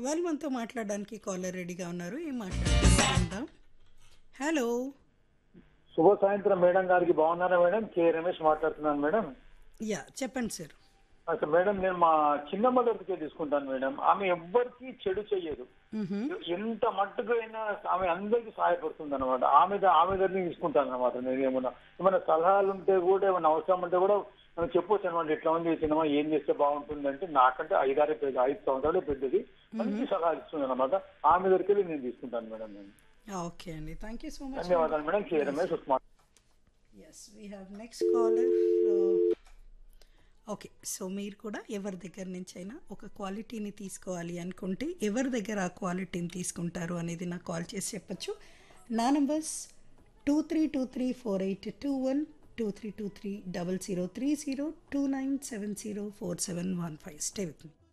well మనతో మాట్లాడడానికి caller రెడీగా ఉన్నారు ఏం మాట్లాడుతుందాం హలో శుభ సాయంత్రం మేడం గారికి బాగున్నారా మేడం కే రమేష్ మాట్లాడుతున్నాను మేడం యా చెప్పండి సార్ అసలు మేడం నేను మా చిన్నమ్మ దగ్గరికి తీసుకుంటాను మేడం ఆమె ఎవ్వరికి చెడు చెయ్యదు ఎంత మట్టుకు అయినా ఆమె అందరికి సహాయపడుతుంది అనమాట ఆమె ద- ఆమె దగ్గర తీసుకుంటాను అనమాట నేను ఏమన్నా ఏమైనా సలహాలు ఉంటే కూడా ఏమైనా అవసరం ఉంటే కూడా మనం చెప్పొచ్చు అనమాట ఇట్లా ఉంది ఈ సినిమా ఏం చేస్తే బాగుంటుంది అంటే నాకంటే ఐదారే పెద్ద ఐదు సంవత్సరాలు పెద్దది మంచి సలహాలు ఇస్తుంది అనమాట ఆమె దగ్గరికి వెళ్ళి నేను తీసుకుంటాను మేడం నేను ఓకే అండి థ్యాంక్ యూ సో మచ్ ధన్యవాదాలు madam K Ramesh Usman yes we have next caller okay so మీరు కూడా ఎవరి దగ్గర నుంచి అయినా ఒక క్వాలిటీని తీసుకోవాలి అనుకుంటే ఎవరి దగ్గర ఆ క్వాలిటీని తీసుకుంటారు అనేది నాకు కాల్ చేసి చెప్పచ్చు నా numbers two three two three four eight two one two three two three double zero three zero two nine seven zero four seven one five stay with me